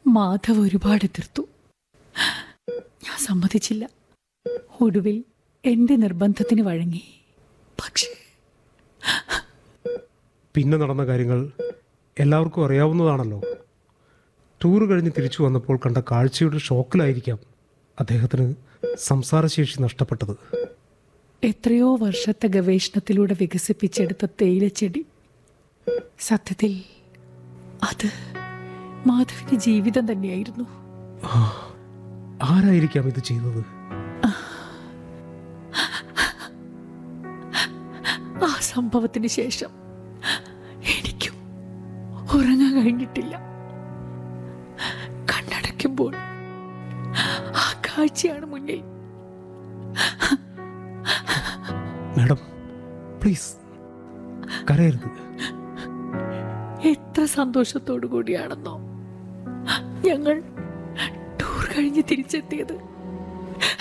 മാധവ് ഒരുപാട് എതിർത്തു ഞാൻ സമ്മതിച്ചില്ല ഒടുവിൽ എന്റെ നിർബന്ധത്തിന് വഴങ്ങി പക്ഷേ പിന്നെ നടന്ന കാര്യങ്ങൾ എല്ലാവർക്കും അറിയാവുന്നതാണല്ലോ ടൂർ കഴിഞ്ഞ് തിരിച്ചു വന്നപ്പോൾ കണ്ട കാഴ്ചയുടെ ഷോക്കിലായിരിക്കാം അദ്ദേഹത്തിന് സംസാരശേഷി നഷ്ടപ്പെട്ടത് എത്രയോ വർഷത്തെ ഗവേഷണത്തിലൂടെ വികസിപ്പിച്ചെടുത്ത തേയിലച്ചെടി സത്യത്തിൽ അത് മാധവിന്റെ ജീവിതം തന്നെയായിരുന്നു ആരായിരിക്കാം ഇത് ചെയ്തത് ആ സംഭവത്തിന് ശേഷം എനിക്കും ഉറങ്ങാൻ കഴിഞ്ഞിട്ടില്ല കണ്ണടയ്ക്കുമ്പോൾ ആ കാഴ്ചയാണ് മുന്നിൽ മാഡം പ്ലീസ് കരയരുത് എത്ര സന്തോഷത്തോടു കൂടിയാണെന്നോ ഞങ്ങൾ ടൂർ കഴിഞ്ഞ് തിരിച്ചെത്തിയത്